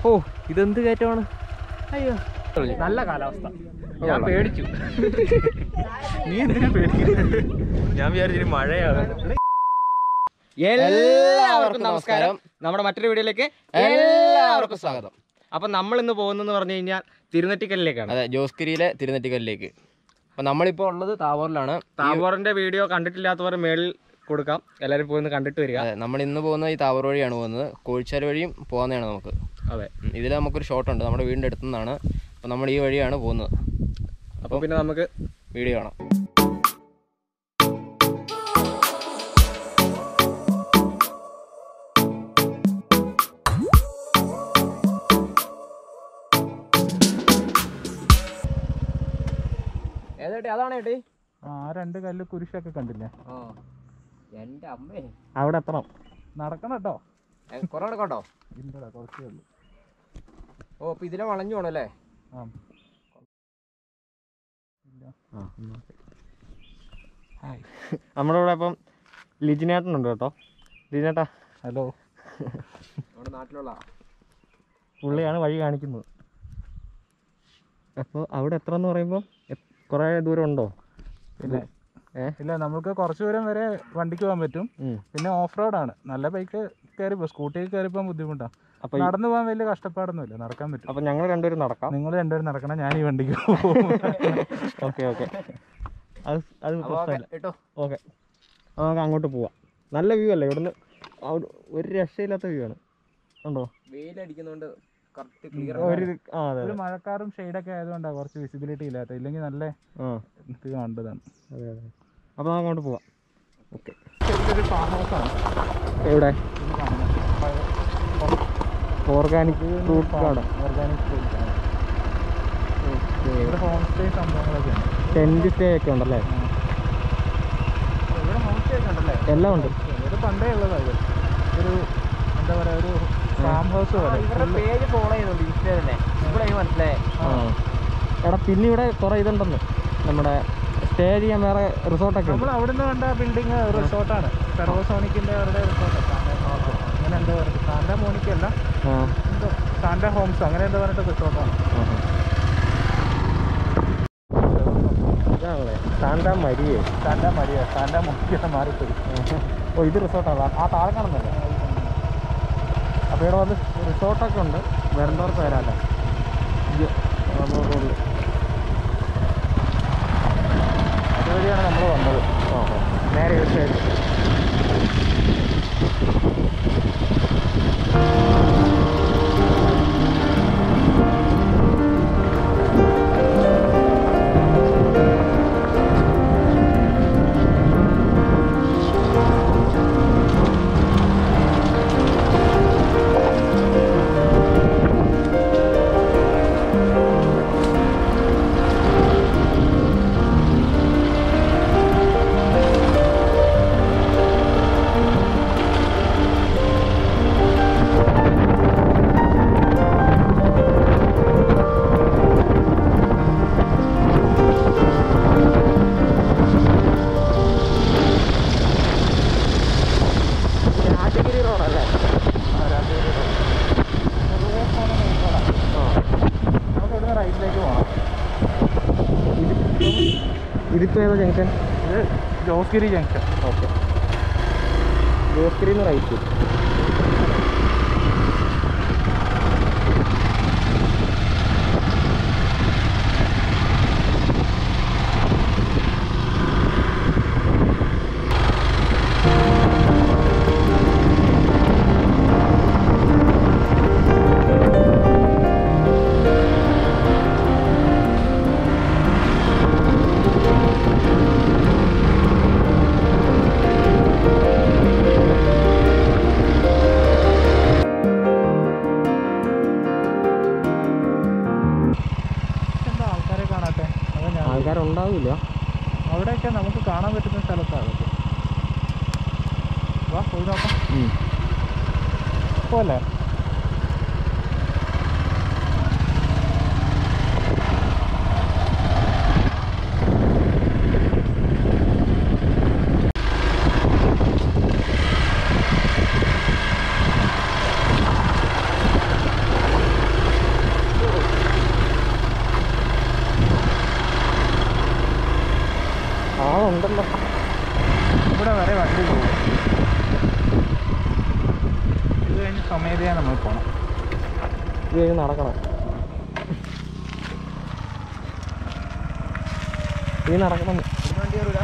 ഓ ഇതെന്ത് കയറ്റമാണ് അയ്യോ നല്ല കാലാവസ്ഥ ഞാൻ പേടിച്ചു നീ എന്തിനാ പേടിക്കുന്നത് ഞാൻ വിചാരിച്ചു മഴയാണ് എല്ലാവർക്കും നമസ്കാരം. നമ്മുടെ മറ്റൊരു വീഡിയോയിലേക്ക് എല്ലാവർക്കും സ്വാഗതം അപ്പൊ നമ്മൾ ഇന്ന് പോകുന്നെന്ന് പറഞ്ഞു കഴിഞ്ഞാൽ തിരുനെറ്റിക്കലിലേക്കാണ് അതെ ജോസ്കിരിയിലെ തിരുനെറ്റിക്കലിലേക്ക് അപ്പൊ നമ്മളിപ്പോ ഉള്ളത് താവൂറിലാണ് താബോറിന്റെ വീഡിയോ കണ്ടിട്ടില്ലാത്തവർ മേളിൽ കൊടുക്കാം എല്ലാവരും പോയി ഒന്ന് കണ്ടിട്ട് വരിക അതെ നമ്മൾ ഇന്ന് പോകുന്നത് ഈ താവൂർ വഴിയാണ് പോകുന്നത് കോഴിച്ചാൽ വഴിയും പോകുന്നതാണ് നമുക്ക് അതെ ഇതിൽ നമുക്കൊരു ഷോട്ട് ഉണ്ട് നമ്മുടെ വീടിൻ്റെ അടുത്തു നിന്നാണ് അപ്പോൾ നമ്മൾ ഈ വഴിയാണ് പോകുന്നത് അപ്പൊ പിന്നെ നമുക്ക് വീഡിയോ കാണാം ഏതേട്ടി അതാണ് ഏട്ടി ആ രണ്ട് കല്ല് കുരിശൊക്കെ കണ്ടില്ലേ എന്റെ അമ്മേ അവിടെ എത്തണം നടക്കണം കേട്ടോ കുറെ കണ്ടോ ഇല്ലടാ കുറച്ചേ ഉള്ളൂ ഓ അപ്പൊ ഇതിലെ വളഞ്ഞു പോണല്ലേ ആ നമ്മുടെ ഇവിടെ ഇപ്പം ലിജിനേട്ടനുണ്ട് കേട്ടോ ലിജിനേട്ടാ ഹലോ നമ്മുടെ നാട്ടിലുള്ള പുള്ളിയാണ് വഴി കാണിക്കുന്നത് അപ്പോൾ അവിടെ എത്ര എന്ന് പറയുമ്പോൾ കുറേ ദൂരം ഉണ്ടോ ഇല്ല ഏ? ഇല്ല നമുക്ക് കുറച്ച് ദൂരം വരെ വണ്ടിക്ക് പോകാൻ പറ്റും ഉം. പിന്നെ ഓഫ് റോഡാണ് നല്ല ബൈക്ക് കയറി പോകും സ്കൂട്ടിയിൽ കയറി പോകാൻ ബുദ്ധിമുട്ടാണ് അപ്പോൾ നടന്നു പോകാൻ വലിയ കഷ്ടപ്പാടൊന്നുമില്ല നടക്കാൻ പറ്റും അപ്പോൾ ഞങ്ങൾ രണ്ടുപേരും നടക്കാം നിങ്ങൾ രണ്ടുപേരും നടക്കണം ഞാൻ ഈ വണ്ടിക്ക് പോകും ഓക്കെ ഓക്കെ അത് അത് പ്രശ്നമില്ല കേട്ടോ ഓക്കെ നമുക്ക് അങ്ങോട്ട് പോവാം നല്ല വ്യൂ അല്ലേ ഇവിടുന്ന് അവിടെ ഒരു രക്ഷയില്ലാത്ത വ്യൂ ആണ് ഉണ്ടോ വെയിലടിക്കുന്നതുകൊണ്ട് കറക്റ്റ് ഒരു ആ അതെ ഒരു അതെ മഴക്കാറും ഷെയ്ഡൊക്കെ ആയതുകൊണ്ടാണ് കുറച്ച് വിസിബിലിറ്റി ഇല്ലാത്ത ഇല്ലെങ്കിൽ നല്ല ആ ഇത് കണ്ടതാണ് അതെ അതെ അപ്പോൾ നമുക്ക് അങ്ങോട്ട് പോവാം ഓക്കെ ചെറിയൊരു ഫാം ഹൗസാണ് എവിടെ ഇത് കാണുന്നത് organic fruit garden organic fruit ഇവിടെ ഹോം സ്റ്റേ സംഭവങ്ങളൊക്കെയാണ് ടെൻറ്റ് സ്റ്റേ ഒക്കെ ഉണ്ടല്ലേ ഇവിടെ ഹോം സ്റ്റേ ഒക്കെ ഉണ്ടല്ലേ എല്ലാം ഉണ്ട് ഇത് പണ്ടേ ഉള്ളതാണ് ഇത് ഒരു എന്താ പറയാ ഒരു ഫാം ഹൗസ് പോലെ ഇവരുടെ പേജ് ഫോളോ ചെയ്യുന്നുണ്ട് ഇൻസ്റ്റയിൽ തന്നെ ഇവിടെ മനസ്സിലായേ ആ എടാ പിന്നെ ഇവിടെ കുറേ ഇതുണ്ടെന്ന് നമ്മുടെ സ്റ്റേ ചെയ്യാൻ വേറെ റിസോർട്ടൊക്കെ ഉണ്ട് നമ്മൾ അവിടുന്ന് കണ്ട ബിൽഡിംഗ് റിസോർട്ടാണ് സെർവോസോണിക്കിന്റെ അവരുടെ റിസോർട്ട് അങ്ങനെ എന്താ പറയുക സാന്റ മോണിക്കല്ല ആ എന്തോ സാന്റ ഹോംസ് അങ്ങനെ എന്താ പറഞ്ഞിട്ട് റിസോർട്ടാണ് ആഹാ. ഇതാണല്ലേ Santa Maria Santa Maria Santa Monica മാറിപ്പോയി ഓ ഇത് റിസോർട്ടാണ് ആ താഴെ കാണുന്നല്ലേ അപ്പോൾ ഇവിടെ വന്ന് റിസോർട്ടൊക്കെ ഉണ്ട് വരേണ്ടവർക്ക് വരാമല്ലോ ഇത് നമ്മുടെ റോഡിൽ അതുവഴിയാണ് നമ്മൾ വന്നത് ഓഹോ നേരെ ഒരു സൈഡ് രാജഗിരി റോഡല്ലേ നമുക്ക് ഇവിടുന്ന് റൈറ്റിലേക്ക് പോകണം ഇതിപ്പോൾ ഏതാ ജംഗ്ഷൻ ഇത് ജോസ്ഗിരി ജംഗ്ഷൻ ഓക്കെ ജോസ്കിരിന്ന് റൈറ്റ് എന്താ ആൾക്കാരെ കാണാത്തെ അതാ ഞാൻ ആൾക്കാരുണ്ടാവില്ല അവിടെയൊക്കെ നമുക്ക് കാണാൻ പറ്റുന്ന സ്ഥലത്താണ് അതൊക്കെ വാ പോയി നോക്കാം പോലെ നേരെ വണ്ടി പോകും ഇത് കഴിഞ്ഞ് സ്വമേധയാ നമ്മൾ പോകണം ഇത് കഴിഞ്ഞ് നടക്കണം ഈ നടക്കണം വണ്ടി കയറൂല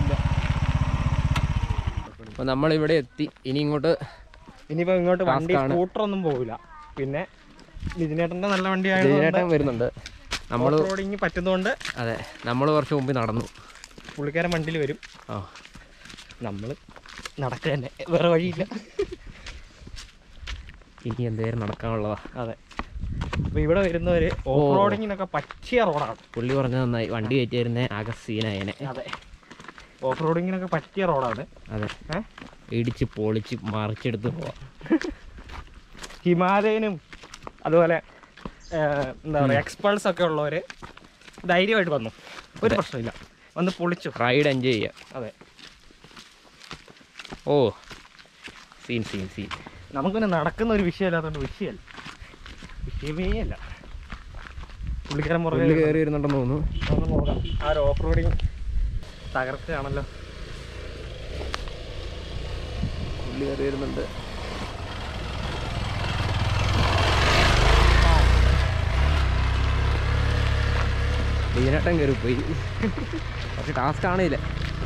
അപ്പോൾ നമ്മളിവിടെ എത്തി ഇനി ഇങ്ങോട്ട് ഇനിയിപ്പോ ഇങ്ങോട്ട് വണ്ടി Task ആണ്. സ്കൂട്ടർ ഒന്നും പോകില്ല പിന്നെ ലിജിനേട്ടന്റെ നല്ല വണ്ടി ആയതുകൊണ്ട് ഇതിനേട്ടൻ വരുന്നുണ്ട് നമ്മൾ റോഡിങ് പറ്റുന്നതുകൊണ്ട് അതെ നമ്മൾ കുറച്ച് മുമ്പ് നടന്നു പുള്ളിക്കാരൻ വണ്ടിയിൽ വരും ആ നമ്മൾ നടക്കുക തന്നെ വേറെ വഴിയില്ല ഇനി എന്തേലും നടക്കാനുള്ളതാ അതെ അപ്പൊ ഇവിടെ വരുന്നവര് ഓഫ് റോഡിങ്ങിനൊക്കെ പറ്റിയ റോഡാണ് പുള്ളി പറഞ്ഞത് നന്നായി വണ്ടി കയറ്റിയിരുന്നേ ആകെ സീനായനെ അതെ ഓഫ് റോഡിങ്ങിനൊക്കെ പറ്റിയ റോഡാണ് അതെ ഏ? ഇടിച്ച് പൊളിച്ച് മറിച്ചെടുത്ത് പോവാം ഹിമാലയനും അതുപോലെ ഏ, എന്താ പറയുക എക്സ്പൾസ് ഒക്കെ ഉള്ളവര് ധൈര്യമായിട്ട് വന്നു ഒരു പ്രശ്നമില്ല വന്ന് പൊളിച്ചു റൈഡ് എൻജോയ് ചെയ്യാം അതെ ഓ സീൻ സീൻ സീൻ നമുക്കിന്നെ നടക്കുന്ന ഒരു വിഷയമല്ലാത്തതുകൊണ്ട് വിഷയമല്ല വിഷയമേ അല്ല പുള്ളിക്കാരൻ പുള്ളി പുറകെ കയറി വരുന്നുണ്ടെന്ന് തോന്നുന്നു നമുക്ക് നോക്കാം ആ ഒരു ഓഫ് റോഡിങ് തകർച്ചയാണല്ലോ പുള്ളി കയറി വരുന്നുണ്ട് ഇതിനട്ടം കയറി പോയി പക്ഷെ ടാസ്ക് ആണില്ല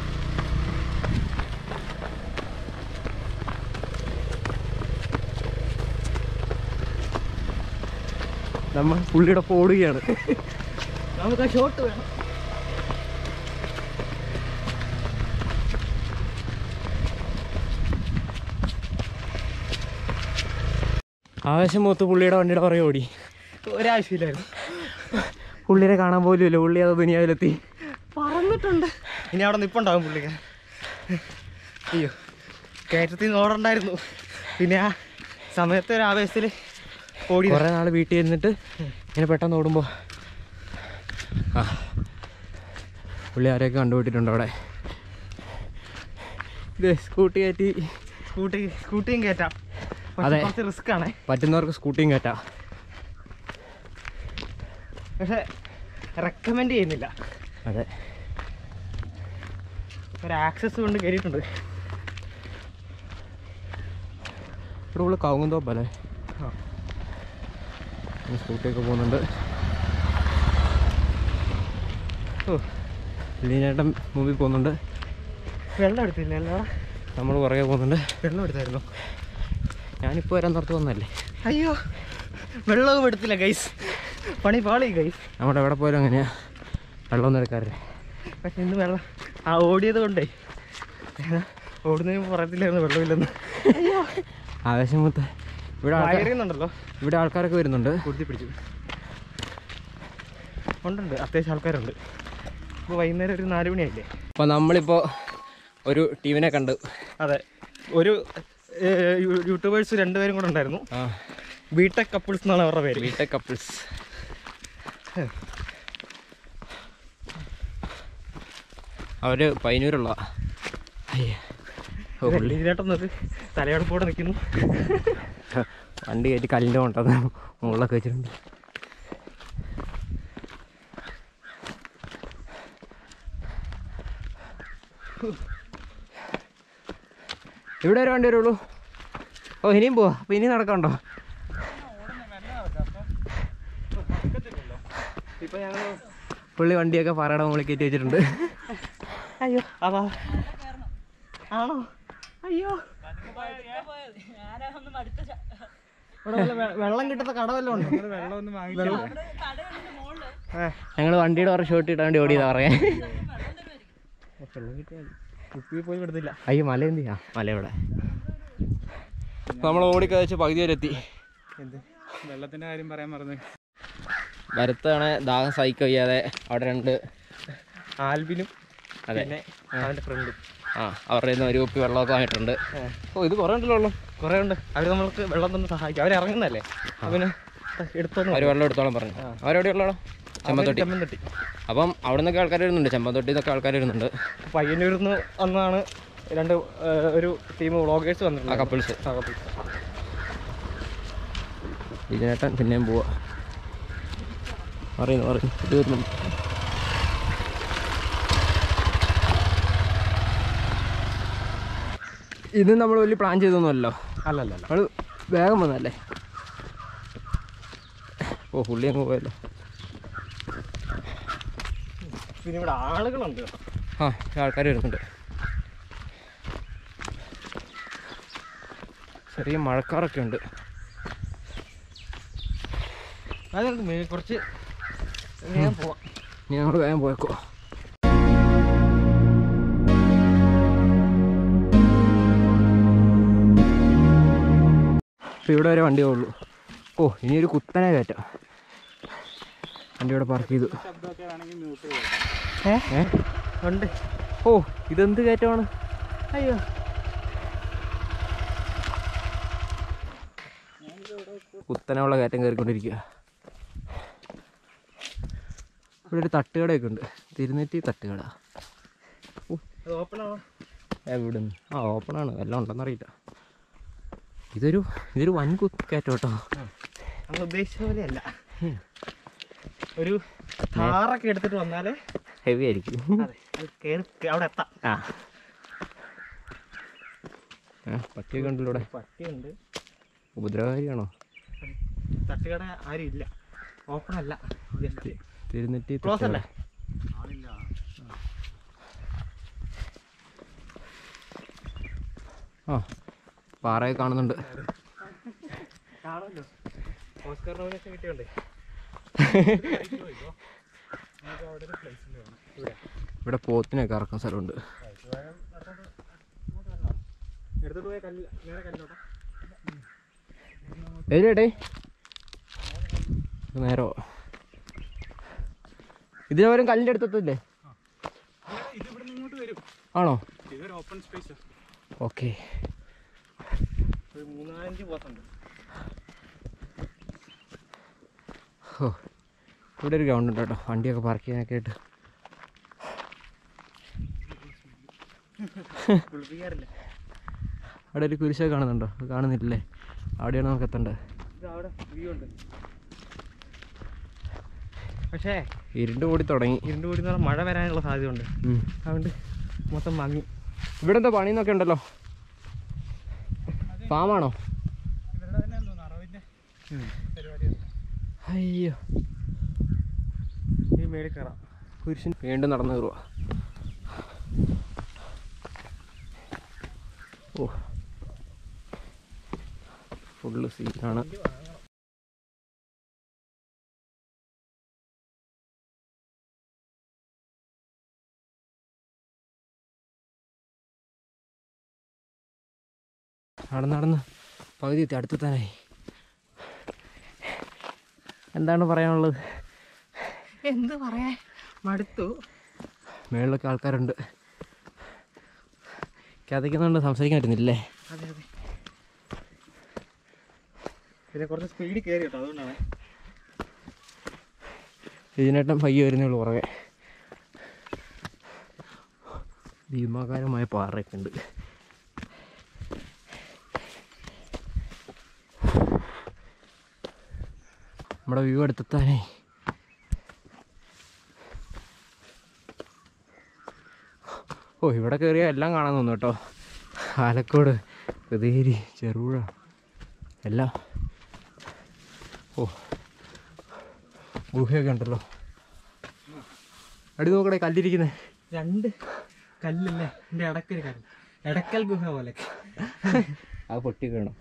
നമ്മൾ പുള്ളിയുടെ ഒപ്പം ഓടുകയാണ് നമുക്ക് ആ ഷോട്ട് വേണം ആവേശം മൂത്ത് പുള്ളിയുടെ വണ്ടിയുടെ പുറകെ ഓടി ഒരാവശ്യമില്ലായിരുന്നു പുള്ളിനെ കാണാൻ പോലും ഇല്ല പുള്ളി അത് ദുനിയാവിലെത്തി പറന്നിട്ടുണ്ട് ഇനി അവിടെ നിപ്പുണ്ടാവും പുള്ളിക്ക് അയ്യോ കയറ്റത്തിൽ നിന്ന് ഓടണ്ടായിരുന്നു പിന്നെ ആ സമയത്തെ ഒരു ആവേശത്തിൽ ഓടി കുറേ നാൾ വീട്ടിൽ ഇരുന്നിട്ട് ഇങ്ങനെ പെട്ടെന്ന് ഓടുമ്പോൾ ആ പുള്ളി ആരെയൊക്കെ കണ്ടുപിട്ടിട്ടുണ്ട് അവിടെ ഇത് സ്കൂട്ടി കയറ്റി സ്കൂട്ടി സ്കൂട്ടിയും കയറ്റാം പക്ഷെ അതെ. കുറച്ച് റിസ്ക് ആണ് പറ്റുന്നവർക്ക് സ്കൂട്ടിയും കയറ്റാം പക്ഷെ റെക്കമെൻഡ് ചെയ്യുന്നില്ല അതെ ഒരു ആക്സസ് കൊണ്ട് കയറിയിട്ടുണ്ട് ഇവിടെ ഉള്ള കവുങ്ങും തോപ്പല്ലേ ആ. സ്കൂട്ടിയൊക്കെ പോകുന്നുണ്ട് ഓ ലീനേട്ടൻ മുമ്പിൽ പോകുന്നുണ്ട് വെള്ളം എടുത്തില്ല അല്ലടാ നമ്മൾ പുറകെ പോകുന്നുണ്ട് വെള്ളം എടുത്തായിരുന്നു ഞാനിപ്പോൾ വരാൻ നിർത്തി വന്നല്ലേ അയ്യോ വെള്ളവും എടുത്തില്ല ഗൈസ് പണി പാളി ഗൈസ് നമ്മുടെ എവിടെ പോയാലും അങ്ങനെയാ വെള്ളമൊന്നും എടുക്കാറില്ല പക്ഷെ ഇന്ന് വെള്ളം ആ ഓടിയത് കൊണ്ടേ ഓടുന്നതിന് പറയത്തില്ലായിരുന്നു വെള്ളമില്ലെന്ന് അയ്യോ ആവേശം മൊത്തം ഇവിടെ ആൾക്കാർ വയറിയുന്നുണ്ടല്ലോ ഇവിടെ ആൾക്കാരൊക്കെ വരുന്നുണ്ട് കുടുത്തി പിടിച്ചു ഉണ്ടുണ്ട് അത്യാവശ്യം ആൾക്കാരുണ്ട് ഇപ്പോൾ വൈകുന്നേരം ഒരു നാല് മണിയായില്ലേ അപ്പോൾ നമ്മളിപ്പോൾ ഒരു ടീമിനെ കണ്ടു അതെ ഒരു ഏർ, യൂ- യൂട്യൂബേഴ്സ് രണ്ടുപേരും കൂടെ ഉണ്ടായിരുന്നു ആ ബിടെക് കപ്പിൾസ് എന്നാണ് അവരുടെ പേര് ബിടെക് കപ്പിൾസ് അവര് പൈനൂരുള്ള ഇതിനായിട്ടൊന്നത് തലയെടുപ്പോടെ നിൽക്കുന്നു വണ്ടി കയറ്റി കല്ലിൻ്റെ കൊണ്ടത് മുകളിലൊക്കെ വെച്ചിട്ടുണ്ട് ഇവിടെ ഒരു വണ്ടി വരുള്ളൂ ഓ ഇനിയും പോവാ അപ്പൊ ഇനി നടക്കണ്ടോ ഇപ്പൊ ഞങ്ങൾ പുള്ളി വണ്ടിയൊക്കെ പാറയുടെ മുകളിൽ കയറ്റി വെച്ചിട്ടുണ്ട് അയ്യോ അതാ ആണോ അയ്യോ ഇവിടെ വല്ല വെ- വെള്ളം കിട്ടുന്ന കട വല്ലതും ഉണ്ടോ വെള്ളമൊന്നും വാങ്ങില്ല ഞങ്ങൾ വണ്ടിയുടെ പുറം ഷോട്ട് ഇട്ടാൻ വേണ്ടി ഓടിയതാ പറയാൻ വെള്ളം കിട്ടിയാൽ കുപ്പി പോയി വിടുന്നില്ല അയ്യോ മല എന്ത് ചെയ്യാ മല ഇവിടെ നമ്മൾ ഓടിക്കഴിച്ച് പകുതി വരെ എത്തി എന്ത് വെള്ളത്തിന്റെ കാര്യം പറയാൻ മറന്നു വരത്താണ് ദാഹം സഹിക്കുക വയ്യാതെ അവിടെ രണ്ട് ആൽബിനും അതെ. പിന്നെ അവന്റെ ഫ്രണ്ടും ആ അവരുടെ നിന്ന് ഒരു കുപ്പി വെള്ളമൊക്കെ വാങ്ങിയിട്ടുണ്ട് ഓ ഇത് കുറേ ഉണ്ടല്ലോ വെള്ളം കുറെ ഉണ്ട് അവര് നമ്മൾക്ക് വെള്ളം തന്നെ സഹായിക്കും അവർ ഇറങ്ങുന്നല്ലേ അവന് എടുത്തോന്ന് അവർ വെള്ളം എടുത്തോളം പറഞ്ഞു അവരെവിടെ ഉള്ളോ ചെമ്പത്തൊട്ടി ചെമ്മന്തൊട്ടി അപ്പം അവിടെ നിന്നൊക്കെ ആൾക്കാർ വരുന്നുണ്ട് ചെമ്പത്തൊട്ടി നിന്നൊക്കെ ആൾക്കാർ വരുന്നുണ്ട് പയ്യന്നൂരിൽ നിന്ന് വന്നാണ് രണ്ട് ഏർ, ഒരു ടീം വ്ളോഗേഴ്സ് ആ വന്നിട്ടുണ്ട് കപ്പിൾസ് ആ, couples. ഇതിനേട്ടൻ പിന്നെയും പോവാ പറയുന്നു പറയുന്നു ഇത് വരുന്നുണ്ട് ഇത് നമ്മൾ വലിയ പ്ലാൻ ചെയ്തൊന്നുമല്ലോ അല്ലല്ല നമ്മൾ വേഗം വന്നല്ലേ ഓ പുള്ളി അങ്ങ് പോയല്ലോ പിന്നെ ഇവിടെ ആളുകളുണ്ട് കേട്ടോ ആ ആൾക്കാർ വരുന്നുണ്ട് ചെറിയ മഴക്കാറൊക്കെ ഉണ്ട് അതുകൊണ്ട് മേ- കുറച്ച് വേഗം പോവാം ഇനി നമ്മൾ വേഗം പോയേക്കോ അപ്പോൾ ഇവിടെ വരെ വണ്ടിയേ ഉള്ളൂ ഓ ഇനി ഒരു കുത്തനെ കയറ്റാം വണ്ടി ഇവിടെ പാർക്ക് ചെയ്തു ഏ ഏ ഉണ്ട് ഓ ഇതെന്ത് കയറ്റമാണ് അയ്യോ കുത്തനെയുള്ള കയറ്റം കയറിക്കൊണ്ടിരിക്കുക ഇവിടെ ഒരു തട്ടുകടയൊക്കെ ഉണ്ട് തിരുനെറ്റി തട്ടുകട അത് ഓപ്പൺ ആണോ എവിടെ ആ ഓപ്പണാണ് എല്ലാം ഉണ്ടെന്നറിയില്ല ഇതൊരു ഇതൊരു വൻ കുത്ത് കയറ്റം കേട്ടോ നമ്മൾ ഉദ്ദേശിച്ച പോലെയല്ല ഒരു കാറൊക്കെ എടുത്തിട്ട് വന്നാലേ ഹെവി ആയിരിക്കും അതെ അത് കയറി അവിടെ എത്താം ആ ആ, പട്ടിയൊക്കെ ഉണ്ടല്ലോ ഇവിടെ പട്ടിയുണ്ട് ഉപദ്രവകാരിയാണോ തട്ടുകട ആരും ഇല്ല ഓപ്പൺ അല്ല ജസ്റ്റ് തിരുനെറ്റി ക്ലോസ് അല്ലേ ആ പാറയെ കാണുന്നുണ്ട് കാണുമല്ലോ ഓസ്കർ നോമിനേഷൻ കിട്ടിയോണ്ടേ ഇവിടെ പോത്തിനൊക്കെ ഇറക്കുന്ന സ്ഥലമുണ്ട് എടുത്തിട്ട് പോയ കല്ല് നേരെ കല്ലോട്ടെ ഏതേടേ നേരോ ഇതിനെ വരും കല്ലിൻ്റെ അടുത്തെത്തില്ലേ ഇത് ഇവിടെ ഇങ്ങോട്ട് വരും ആണോ ഇതൊരു ഓപ്പൺ സ്പേസ് ഓക്കെ ഒരു മൂന്നാലഞ്ച് ബോസുണ്ട് ഓ ഇവിടെ ഒരു ഗ്രൗണ്ട് ഉണ്ട് കേട്ടോ വണ്ടിയൊക്കെ പാർക്ക് ചെയ്യാനൊക്കെ ആയിട്ട് കുളിപ്പിക്കാറില്ല അവിടെ ഒരു കുരിശൊക്കെ കാണുന്നുണ്ടോ അത് കാണുന്നില്ലേ അവിടെയാണ് നമുക്ക് എത്തേണ്ടത് ഇത് അവിടെ വ്യൂ ഉണ്ട് പക്ഷേ ഇരുണ്ട് കൂടി തുടങ്ങി ഇരുണ്ട് കൂടി എന്ന് പറഞ്ഞാൽ മഴ വരാനുള്ള സാധ്യതയുണ്ട് ഉം. അതുകൊണ്ട് മൊത്തം മങ്ങി ഇവിടെ എന്താ പണിന്നൊക്കെ ഉണ്ടല്ലോ ഫാമാണോ ഇവരുടെ തന്നെ തോന്നുന്നു അറവിൻ്റെ പരിപാടിയാണ് അയ്യോ ഈ മേളിൽ കയറാം കുരിശൻ വീണ്ടും നടന്നു കയറുക ഓ ഫുള്ള് സീനാണ് നടന്ന് നടന്ന് പകുതി എത്തി അടുത്തെത്താനായി എന്താണ് പറയാനുള്ളത് എന്ത് പറയാ മടുത്തു മേളിലൊക്കെ ആൾക്കാരുണ്ട് കഥയ്ക്കുന്നുണ്ട് സംസാരിക്കാൻ പറ്റുന്നില്ലേ അതെ അതെ പിന്നെ കുറച്ച് സ്പീഡിൽ കയറി കേട്ടോ അതുകൊണ്ടാണ് ഇതിനേട്ടം പയ്യെ വരുന്നേ ഉള്ളൂ പുറകെ ഭീമാകാരമായ പാറയൊക്കെ ഉണ്ട് നമ്മുടെ വ്യൂ എടുത്തെത്താനേ ഓ ഇവിടെ കയറിയാൽ എല്ലാം കാണാൻ തോന്നുന്നു കേട്ടോ ആലക്കോട് കൃതേരി ചെറുപുഴ എല്ലാം ഓ ഗുഹയൊക്കെ ഉണ്ടല്ലോ അടി നോക്കടേ കല്ലിരിക്കുന്നേ രണ്ട് കല്ലല്ലേ എൻ്റെ ഇടക്കൊരു കല്ല് ഇടക്കൽ ഗുഹ പോലെ അത് പൊട്ടി വീണം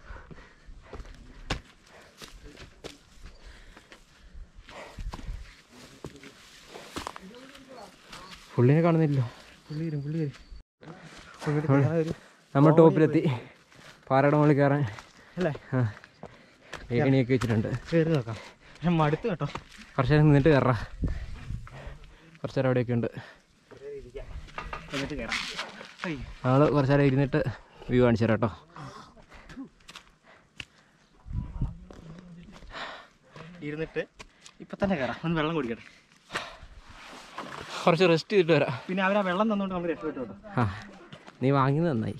പുള്ളിനെ കാണുന്നില്ല പുള്ളി വരും പുള്ളി വരും ഇങ്ങോട്ട് അവിടെ. കയറാൻ ഒരു നമ്മൾ ടോപ്പിലെത്തി പാറയുടെ മുകളിൽ കയറാൻ അല്ലേ ആ ഏകണിയൊക്കെ വെച്ചിട്ടുണ്ട് കയറി നോക്കാം പക്ഷെ മടുത്തു കേട്ടോ കുറച്ച് നേരം നിന്നിട്ട് കയറാ കുറച്ച് നേരം അവിടെയൊക്കെ ഉണ്ട് എന്നിട്ട് കയറാം അയ്യോ നമ്മൾ കുറച്ച് നേരം ഇരുന്നിട്ട് വ്യൂ കാണിച്ചു തരാം കേട്ടോ ഇരുന്നിട്ട് ഇപ്പൊ തന്നെ കയറാം ഒന്ന് വെള്ളം കുടിക്കട്ടെ കുറച്ച് റെസ്റ്റ് ചെയ്തിട്ട് വരാം പിന്നെ അവരാ വെള്ളം തന്നുകൊണ്ട് നമ്മൾ രക്ഷപ്പെട്ടു കേട്ടോ ആ നീ വാങ്ങിയത് നന്നായി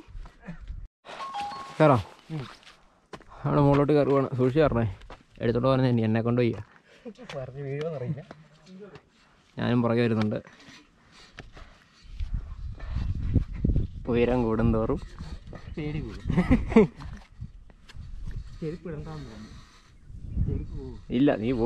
കയറാം അവിടെ മുകളിലോട്ട് കയറുവാണ് സൂക്ഷിച്ച് കയറണേ എടുത്തോണ്ട് പറഞ്ഞ ഇനി എന്നെ കൊണ്ട് വയ്യ പറഞ്ഞ് വീഴുമെന്നറിയില്ല ഞാനും പുറകെ വരുന്നുണ്ട് ഉയരം കൂടുന്തോറും പേടി കൂടും ചെരുപ്പ് ഇടണ്ടാന്ന് തോന്നുന്നു ചെരുപ്പ് പോകും ഇല്ല നീ പോ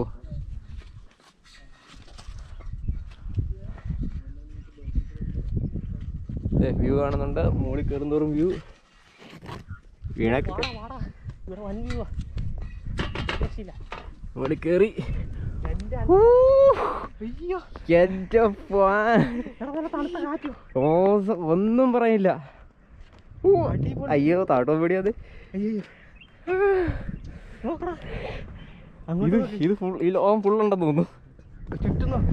വ്യൂ കാണുന്നുണ്ട് മുകളിൽ കയറുന്തോറും വ്യൂ വീണൊക്കെ വാടാ ഇവിടെ വൻ വ്യൂ രക്ഷയില്ല മുകളിൽ കയറി എൻ്റെ അയ്യോ എൻ്റെ പാ- എടാ നല്ല തണുത്ത കാറ്റോ ഓ ഒന്നും പറയില്ല ഊ, അയ്യോ താട്ടോ പേടി അത് അയ്യോ നോക്കടാ ഇത് അങ്ങോട്ട് ഇത് ഫുൾ ഈ ലോകം ഫുൾ ഉണ്ടെന്ന് തോന്നുന്നു ചുറ്റും നോക്ക്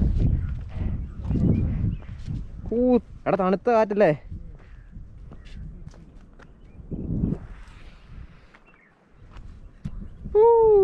ഊ എടാ തണുത്ത കാറ്റല്ലേ ഊ.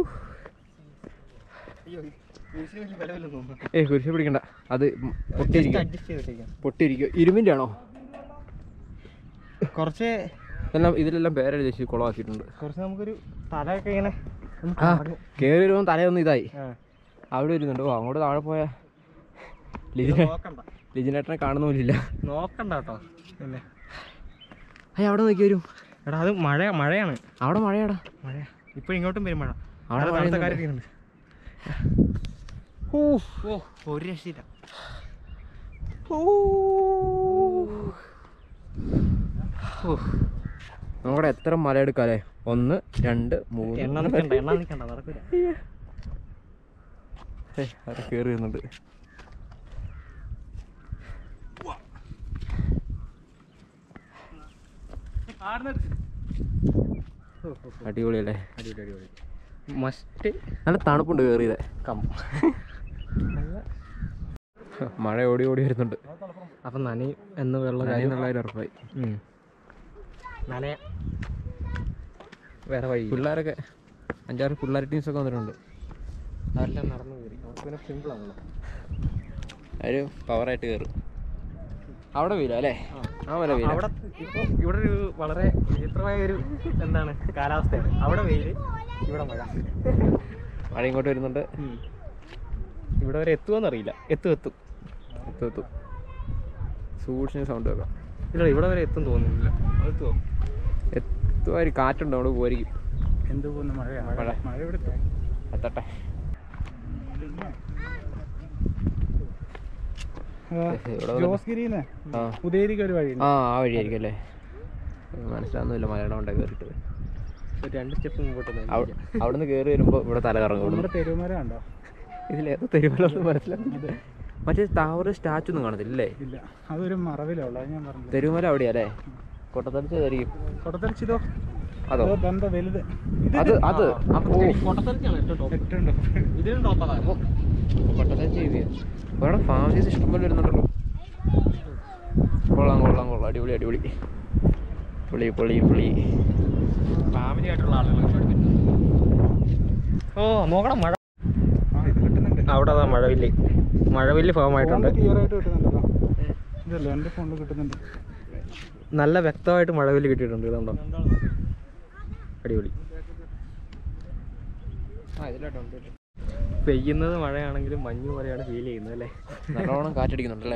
അയ്യോ കുരിശിന് വലിയ ബലമില്ലെന്ന് തോന്നുന്നു ഏയ് കുരിശ് പിടിക്കണ്ട അത് പൊട്ടിയിരിക്കും അഡ്ജസ്റ്റ് ചെയ്തിട്ടേക്കാം പൊട്ടിയിരിക്കും ഇരുമ്പിൻ്റെ ആണോ കുറച്ച് എല്ലാം ഇതിലെല്ലാം പേരെഴുതി വെച്ച് കുളമാക്കിയിട്ടുണ്ട് കുറച്ച് നമുക്കൊരു തലയൊക്കെ ഇങ്ങനെ ഒന്ന് ആ കറങ്ങും. കയറി വരുമ്പോൾ തലയൊന്നും ഇതായി ആ. അവിടെ വരുന്നുണ്ട് ഓ അങ്ങോട്ട് താഴെ പോയ ഇത് ലിജിന നോക്കണ്ട ലിജിനേട്ടനെ കാണുന്ന പോലില്ല നോക്കണ്ട കേട്ടോ പിന്നെ അയ്യ അവിടെ നോക്കി വരും എടാ അത് മഴ മഴയാണ് അവിടെ മഴയാടാ മഴ ഇപ്പൊ ഇങ്ങോട്ടും വരും മഴ അവിടെ അവിടെ മഴ തണുത്ത പെയ്യുന്നുണ്ട്. കാര്യം ഓ ഒരു രക്ഷയില്ല നമ്മുടെ എത്ര മല എടുക്കാല്ലേ ഒന്ന് രണ്ട് മൂന്ന് എണ്ണ നിൽക്കണ്ട എണ്ണ നിൽക്കണ്ട നടക്കൂല ഏയ്, അവിടെ കയറി വരുന്നുണ്ട് അടിപൊളിയല്ലേ അടിപൊളി അടിപൊളി മസ്റ്റ് നല്ല തണുപ്പുണ്ട് കയറിയത് കം മഴ ഓടി ഓടി വരുന്നുണ്ട് അപ്പൊ നനയും എന്ന് വെള്ള കാര്യം എന്നുള്ളതിന് ഉറപ്പായി ഉം. നനയ വേറെ വഴി പിള്ളേരൊക്കെ അഞ്ചാറ് പിള്ളേർ ടീംസൊക്കെ വന്നിട്ടുണ്ട് അതെല്ലാം നടന്നു കയറി നമുക്ക് പിന്നെ സിമ്പിൾ ആണല്ലോ അവർ പവറായിട്ട് കയറും അവിടെ വീല അല്ലേ ആ മല വീല അവിടെ ഇപ്പൊ ഇവിടെ ഒരു വളരെ വിചിത്രമായ ഒരു എന്താണ് കാലാവസ്ഥയാണ് അവിടെ വെയില് ഇവിടെ മഴ മഴ ഇങ്ങോട്ട് വരുന്നുണ്ട് ഇവിടെ വരെ എത്തുമെന്നറിയില്ല എത്തും എത്തും എത്തും എത്തും സൂക്ഷിച്ച് സൗണ്ട് വെക്കാം ഇല്ല ഇവിടെ വരെ എത്തും തോന്നുന്നില്ല എത്തുമോ എത്തുമാതിരി കാറ്റുണ്ട് അവിടെ പോയിരിക്കും എന്ത് പോകുന്ന മഴയാണ് മഴ. മഴ ഇവിടെ എത്തട്ടെ ഇവിടെ വന്നിട്ട് ജോസ്ഗിരിന്ന് ആ ഉദയരിക്ക് ഒരു വഴി ആ ആ വഴിയായിരിക്കും അല്ലേ മനസ്സിലാവുന്നില്ല മലയുടെ കൊണ്ടേ കയറിയിട്ട് ഒരു രണ്ട് സ്റ്റെപ്പ് മുമ്പോട്ട് ഒന്ന് അവ- അവിടുന്ന് കയറി വരുമ്പോൾ ഇവിടെ തല കറങ്ങും ഇവിടുന്ന് നമ്മുടെ തെരുവുമല ഉണ്ടോ ഇതിലേതോ തെരുവലൊന്നും മനസ്സിലാവുന്നില്ല മറ്റേ ടവർ സ്റ്റാച്ചു ഒന്നും കാണത്തില്ല അല്ലേ ഇല്ല അതൊരു മറവിലുള്ള അത് ഞാൻ പറഞ്ഞത് തെരുവമല അവിടെയാ അല്ലേ കൊട്ടത്തടിച്ചതായിരിക്കും കൊടത്തടിച്ചിതോ അതോ അതോ ബന്ധ വലുത് അത് അത് ഓ കൊട്ടത്തരക്കാണ് ഏറ്റവും ടോപ്പ് എട്ടുണ്ടോ ഇതിനും ടോപ്പ് അതാണ് കൊട്ടത്തടിച്ച് ചെയ്തിയ ഇവിടെ ഫാമിലീസ് ഇഷ്ടംപോലെ വരുന്നുണ്ടല്ലോ കൊള്ളാം കൊള്ളാം കൊള്ളാം അടിപൊളി അടിപൊളി പൊളി പൊളി പൊളി ഫാമിലി ആയിട്ടുള്ള ആളുകൾ ഒരുപാട് പേര്. ഓ നോക്കണം മഴ ആ ഇത് കിട്ടുന്നുണ്ട് അവിടെ അതാ മഴവില്ല് മഴവില്ല് ഫാമായിട്ടുണ്ട് ക്ലിയർ ആയിട്ട് കിട്ടുന്നുണ്ടല്ലോ ഇതല്ലോ എൻ്റെ ഫോണിൽ കിട്ടുന്നുണ്ട് നല്ല വ്യക്തമായിട്ട് മഴവില്ല് കിട്ടിയിട്ടുണ്ട് ഇതുണ്ടോ അടിപൊളി ആ ഇതിലോട്ടോ പെയ്യുന്നത് മഴയാണെങ്കിലും മഞ്ഞ് പോലെയാണ് ഫീൽ ചെയ്യുന്നത് അല്ലേ നല്ലോണം കാറ്റടിക്കുന്നുണ്ടല്ലേ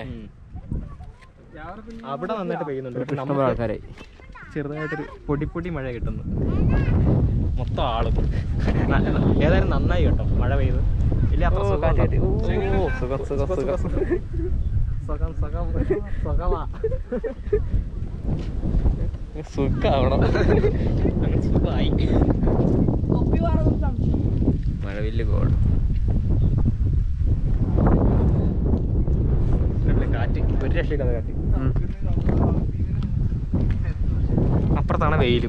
അവിടെ നന്നായിട്ട് പെയ്യുന്നുണ്ട് പക്ഷെ ഇഷ്ടംപോലെ നമുക്ക് ആൾക്കാരായി ചെറുതായിട്ടൊരു പൊടി പൊടി മഴ കിട്ടുന്നു മൊത്തം ആളും ന- ഏതായാലും നന്നായി കേട്ടോ മഴ പെയ്ത് ഇല്ല അത്ര ഓ, സുഖം കാറ്റ് കാറ്റ്. ഉണ്ടോ? ഓ, സുഖം, സുഖം, സുഖം. സുഖം സുഖം സുഖമാ സുഖാവണം അങ്ങനെ സുഖമായി മഴവില്ല് ഗോഡ് നല്ല കാറ്റ് ഒരു രക്ഷയില്ലാത്ത കാറ്റ് അപ്പുറത്താണ് വെയിലും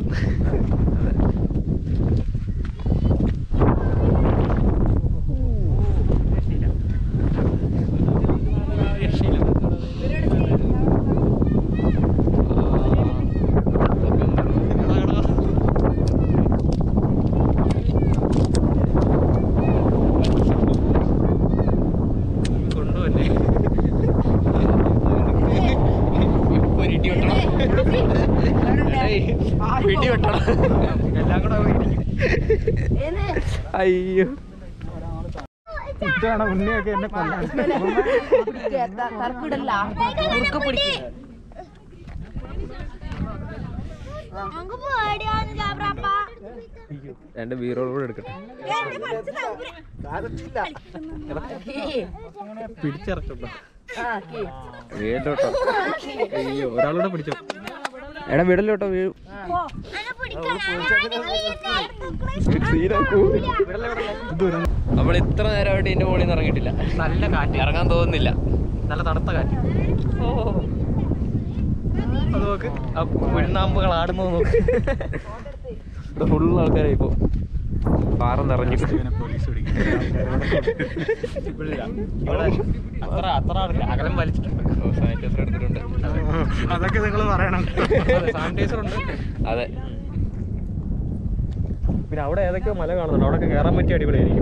കൊണ്ടുവല്ലേ ഇപ്പൊ ഒരു ഇടി വെട്ടണം ഇടി വെട്ടണം എല്ലാം കൂടെ പോയി അയ്യോ ഇതാണ് ഉണ്ണിയൊക്കെ എന്നെ കൊല്ലാൻ തർക്കിടല്ല കുറുക്ക പിടിക്കുക ഞങ്ങക്ക് പേടിയാന്ന് ജാബ്രാപ്പ രണ്ട് ബീറോൾ കൂടെ എടുക്കട്ടെ എന്റെ പഠിച്ച തമ്പുരാൻ പിടിച്ചിറക്കട്ടോ വീടോട്ടോ അയ്യോ ഒരാളൂടെ പിടിച്ചോ എടാ വിടലോട്ടോ വീഴും എന്നെ പിടിക്കണം നമ്മൾ ഇത്ര നേരമായിട്ട് ഇതിന്റെ മുകളിൽ നിന്ന് ഇറങ്ങിയിട്ടില്ല നല്ല കാറ്റ് ഇറങ്ങാൻ തോന്നുന്നില്ല നല്ല തണുത്ത കാറ്റ് അത് നോക്ക് ആ പുഴുനാമ്പുകൾ ആടുന്നത് നോക്ക് ഇവിടെ ഫുൾ ആൾക്കാരായി ഇപ്പോ പാറ നിറഞ്ഞു ഇവിടെ അത്ര അത്ര ആളില്ല അകലം വലിച്ചിട്ടുണ്ട് സാനിറ്റൈസർ എടുത്തിട്ടുണ്ട് അതൊക്കെ നിങ്ങൾ പറയണം സാനിറ്റൈസർ ഉണ്ട് അതെ പിന്നെ അവിടെ ഏതൊക്കെയോ മല കാണുന്നുണ്ട് അവിടെ കയറാൻ പറ്റിയ അടിപൊളിയായിരിക്കും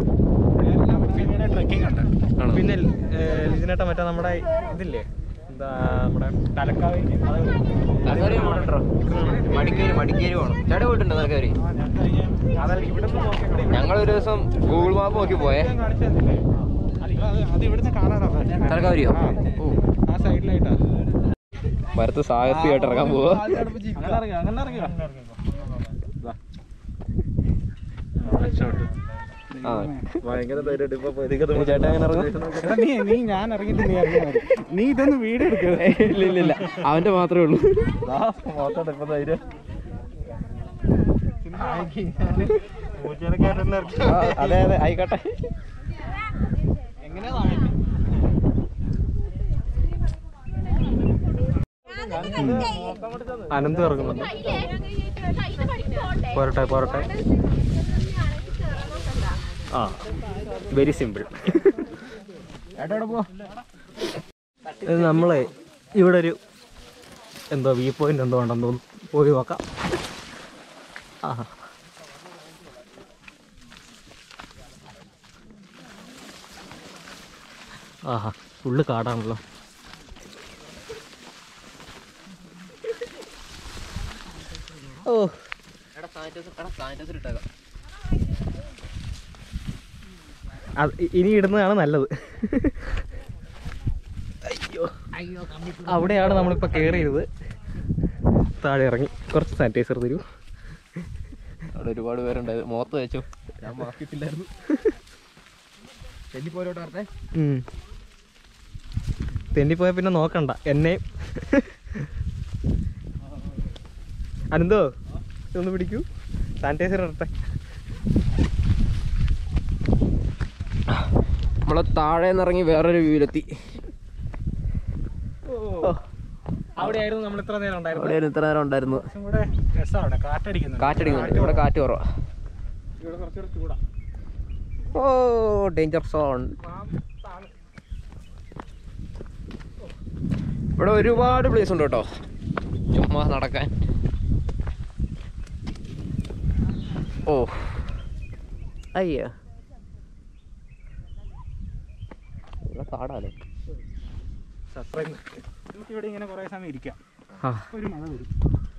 ആണോ? പിന്നെ ഇതിനേട്ട മറ്റേ നമ്മുടെ ഇതില്ലേ എന്താ നമ്മുടെ തലക്കാവ് തലക്കാവരി പോകണ്ടോ മടിക്കേരി മടിക്കേരി പോകണം ചേട്ടാ പോയിട്ടുണ്ടോ തലക്കാവരി അതല്ല ഇവിടെ ഞങ്ങൾ ഒരു ദിവസം ഗൂഗിൾ മാപ്പ് നോക്കി പോയേ അത് ഇവിടുന്ന് കാണാറാ തലക്കാവരിയോ ഓ ആ സൈഡിലായിട്ടാ മരത്ത് സാഹസികമായിട്ട് ഇറങ്ങാൻ പോവാ അങ്ങനെ ഇറങ്ങിയോ അങ്ങനെ ഇറങ്ങിയോ ആ ഭയങ്കര ധൈര്യമായിട്ട് ഇപ്പൊ ഇനി ചേട്ടാ എങ്ങനെ ഇറങ്ങും നീ നീ ഞാൻ ഇറങ്ങിയിട്ട് നീ ഇറങ്ങി നീ ഇതൊന്ന് വീഡിയോ എടുക്കരുത് ഇല്ല ഇല്ല ഇല്ല അവന്റെ മാത്രമേ ഉള്ളൂ നോക്കട്ടെ ഇപ്പൊ ധൈര്യം ആ, അതെ അതെ ആയിക്കോട്ടെ അനന്ത് ഇറങ്ങുന്നുണ്ട് പോരട്ടെ പോരട്ടെ ആ വെരി സിമ്പിൾ ഇത് നമ്മളെ ഇവിടെ ഒരു എന്തോ വ്യൂ പോയിന്റ് എന്തോ ഉണ്ടെന്ന് തോന്നുന്നു പോയി നോക്കാം ആ ആഹാ ഫുള്ള് കാടാണല്ലോ ഓ അത് ഇ- ഇനി ഇടുന്നതാണ് നല്ലത് അയ്യോ അവിടെയാണ് നമ്മളിപ്പോൾ കയറിയത് താഴെ ഇറങ്ങി കുറച്ച് സാനിറ്റൈസർ തരൂ അവിടെ ഒരുപാട് പേരുണ്ടായത് മുഖത്ത് വെച്ചു ഞാൻ മാസ്കിട്ടില്ലായിരുന്നു ചെല്ലിപ്പോരോട്ട് വരട്ടെ ഉം. തെന്നിപ്പോയാൽ പിന്നെ നോക്കണ്ട എന്നെയും അനന്തോ ഇതൊന്ന് പിടിക്കൂ സാനിറ്റൈസർ ഇടട്ടെ നമ്മളെ താഴെ നിറങ്ങി വേറൊരു വ്യൂവിലെത്തി അവിടെയായിരുന്നു നമ്മൾ ഇത്ര നേരം ഉണ്ടായിരുന്നത് അവിടെ ഇത്ര നേരം ഉണ്ടായിരുന്നു ഇവിടെ രസമാണ് കാറ്റടിക്കുന്നത് കാറ്റടിക്കുന്നുണ്ട് ഇവിടെ കാറ്റ് കുറവാ ഇവിടെ കുറച്ചുകൂടെ ചൂടാ ഓ ഡേഞ്ചർ സോൺ ഇവിടെ ഒരുപാട് പ്ലേസ് ഉണ്ട് കേട്ടോ ചുമ്മാ നടക്കാൻ ഓ അയ്യോ ഇവിടെ കാടാലേ നമുക്ക് ഇവിടെ ഇങ്ങനെ കുറേ സമയം ഇരിക്കാം ആ ഒരു മഴ വരും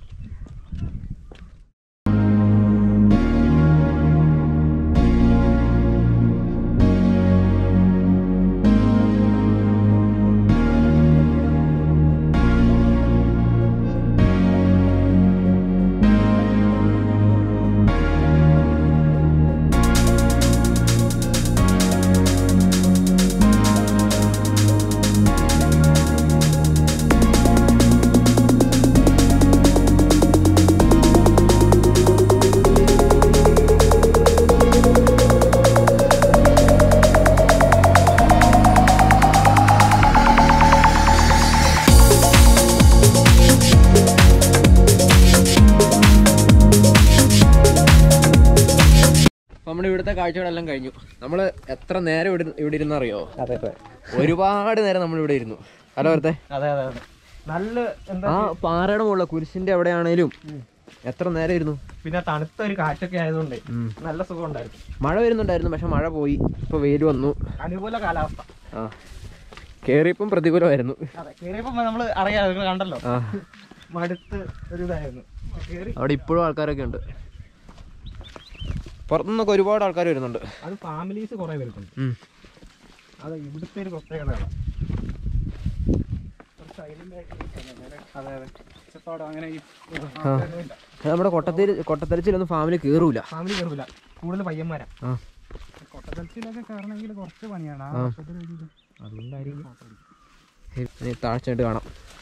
നമ്മുടെ ഇവിടുത്തെ കാഴ്ചകളെല്ലാം കഴിഞ്ഞു നമ്മൾ എത്ര നേരം ഇവിടെ ഇവിടെ ഇരുന്നറിയോ അതെ അതെ ഒരുപാട് നേരം നമ്മൾ ഇവിടെ ഇരുന്നു അല്ല വെറുതെ അതെ അതെ അതെ നല്ല എന്താ ആ പാറയുടെ മുകളിൽ കുരിശിന്റെ എവിടെയാണേലും എത്ര നേരം ഇരുന്നു പിന്നെ തണുത്ത ഒരു കാറ്റൊക്കെ ആയതുകൊണ്ടേ ഉം. നല്ല സുഖം ഉണ്ടായിരുന്നു മഴ വരുന്നുണ്ടായിരുന്നു പക്ഷെ മഴ പോയി ഇപ്പൊ വെയിൽ വന്നു അനുകൂല കാലാവസ്ഥ ആ കേറിയപ്പം പ്രതികൂലമായിരുന്നു അതെ കയറിയപ്പോ നമ്മൾ അറിയാം നിങ്ങൾ കണ്ടല്ലോ ആ മടുത്ത് ഒരു ഇതായിരുന്നു കയറി അവിടെ ഇപ്പോഴും ആൾക്കാരൊക്കെ ഉണ്ട് പുറത്തുനിന്നൊക്കെ ഒരുപാട് ആൾക്കാർ വരുന്നുണ്ട് അത് ഫാമിലീസ് കുറെ വരുന്നുണ്ട് ഉം. അത് ഇവിടുത്തെ ഒരു പ്രത്യേകതയാണ് സൈലന്റ് ആയിട്ട് അതെ അതെ ഒച്ചപ്പാടോ അങ്ങനെ ഈ ആ അത് നമ്മുടെ കൊട്ടത്തിൽ കൊട്ടത്തരച്ചിലൊന്നും ഫാമിലി കയറൂല ഫാമിലി കയറില്ല കൂടുതൽ പയ്യന്മാരാ ആ കൊട്ടത്തലത്തിലൊക്കെ കയറണമെങ്കിൽ കുറച്ച് പണിയാണ് ആ ആ. വർഷത്തിൽ ഒരു ഇത്. അതുകൊണ്ടായിരിക്കും ഇനി താഴ്ചയായിട്ട് കാണാം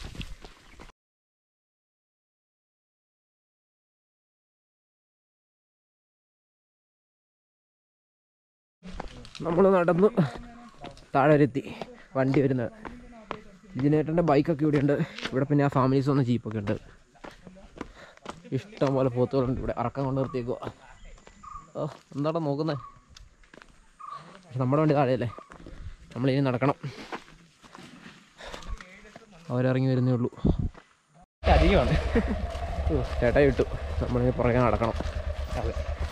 നമ്മൾ നടന്നു താഴെ വരെ എത്തി വണ്ടി വരുന്നത് ജിനേട്ടൻ്റെ ബൈക്കൊക്കെ ഇവിടെ ഉണ്ട് ഇവിടെ പിന്നെ ആ ഫാമിലീസ് വന്ന ജീപ്പൊക്കെ ഉണ്ട് ഇഷ്ടം പോലെ പോത്തുകളുണ്ട് ഇവിടെ അറക്കം കൊണ്ട് നിർത്തിയേക്കുക ഓ എന്താടാ നോക്കുന്നത് പക്ഷെ നമ്മുടെ വണ്ടി താഴെയല്ലേ നമ്മളിനി നടക്കണം അവരിറങ്ങി വരുന്നേ ഉള്ളൂ അധികമാണ് ഓ, ചേട്ടായി വിട്ടു നമ്മളിനി പുറകെ നടക്കണം അതെ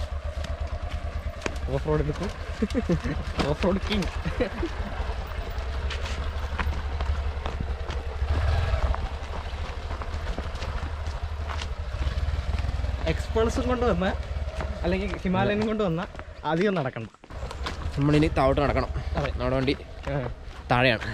ഓഫ് റോഡ് എടുക്കും ഓഫ് റോഡ് കിങ് എക്സ്പേൾസും കൊണ്ട് വന്ന അല്ലെങ്കിൽ ഹിമാലയനും കൊണ്ട് വന്ന അധികം നടക്കണ്ട നമ്മളിനി താഴോട്ട് നടക്കണം അതെ. നമ്മുടെ വണ്ടി താഴെയാണ്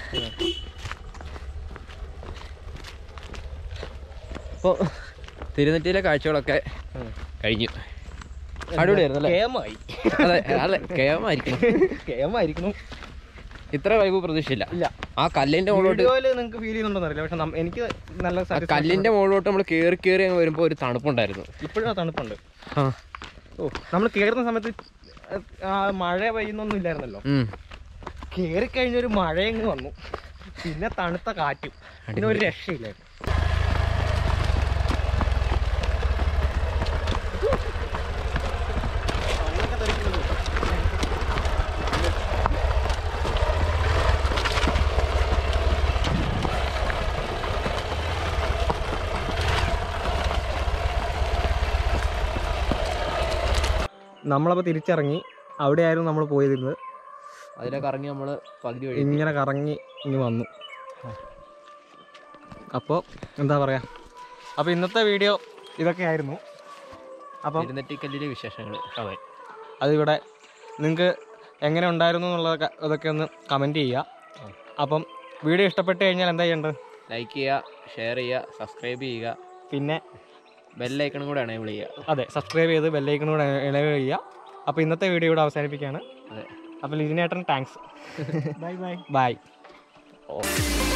അപ്പോൾ തിരുനെറ്റിയിലെ കാഴ്ചകളൊക്കെ കഴിഞ്ഞു അടിപൊളിയായിരുന്നു അല്ലേ കേമായി അതെ അതെ കേമായിരിക്കും കേമായിരിക്കണം ഇത്ര വൈബ് പ്രതീക്ഷയില്ല ഇല്ല ആ കല്ലിന്റെ മുകളിലോട്ട് വീഡിയോയില് നിങ്ങൾക്ക് ഫീൽ ചെയ്യുന്നുണ്ടോ അറിയില്ല പക്ഷെ നം- എനിക്ക് നല്ല ആ കല്ലിന്റെ മുകളിലോട്ട് നമ്മൾ കയറി കയറി അങ്ങ് വരുമ്പോൾ ഒരു തണുപ്പുണ്ടായിരുന്നു ഇപ്പോഴും തണുപ്പുണ്ട് ആ ഓ നമ്മൾ കയറുന്ന സമയത്ത് ആ മഴ പെയ്യുന്നൊന്നും ഇല്ലായിരുന്നല്ലോ ഉം. കയറി കഴിഞ്ഞൊരു മഴയങ്ങ് വന്നു പിന്നെ തണുത്ത കാറ്റും പിന്നെ ഒരു രക്ഷയില്ലായിരുന്നു നമ്മളപ്പോൾ തിരിച്ചിറങ്ങി അവിടെയായിരുന്നു നമ്മൾ പോയിരുന്നത് അതിലൊക്കെ ഇറങ്ങി നമ്മൾ പകുതി വഴി ഇങ്ങനെ കറങ്ങി ഇനി വന്നു അപ്പോൾ എന്താ പറയുക അപ്പോൾ ഇന്നത്തെ വീഡിയോ ഇതൊക്കെ ആയിരുന്നു അപ്പം തിരുനെറ്റിക്കല്ലിലെ വിശേഷങ്ങൾ അതെ അതിവിടെ നിങ്ങൾക്ക് എങ്ങനെ ഉണ്ടായിരുന്നു എന്നുള്ളതൊക്കെ അതൊക്കെ ഒന്ന് കമൻറ്റ് ചെയ്യുക അപ്പം വീഡിയോ ഇഷ്ടപ്പെട്ട് കഴിഞ്ഞാൽ എന്താ ചെയ്യേണ്ടത് ലൈക്ക് ചെയ്യുക ഷെയർ ചെയ്യുക സബ്സ്ക്രൈബ് ചെയ്യുക പിന്നെ ബെല്ലൈക്കണും കൂടെ എനേബിൾ ചെയ്യുക അതെ സബ്സ്ക്രൈബ് ചെയ്ത് ബെല്ലൈക്കണൂടെ ഇളവ് ചെയ്യുക അപ്പോൾ ഇന്നത്തെ വീഡിയോ ഇവിടെ അവസാനിപ്പിക്കുകയാണ് അതെ അപ്പോൾ ലിജിനേട്ടൻ താങ്ക്സ് ബൈ ബൈ ബൈ ഓ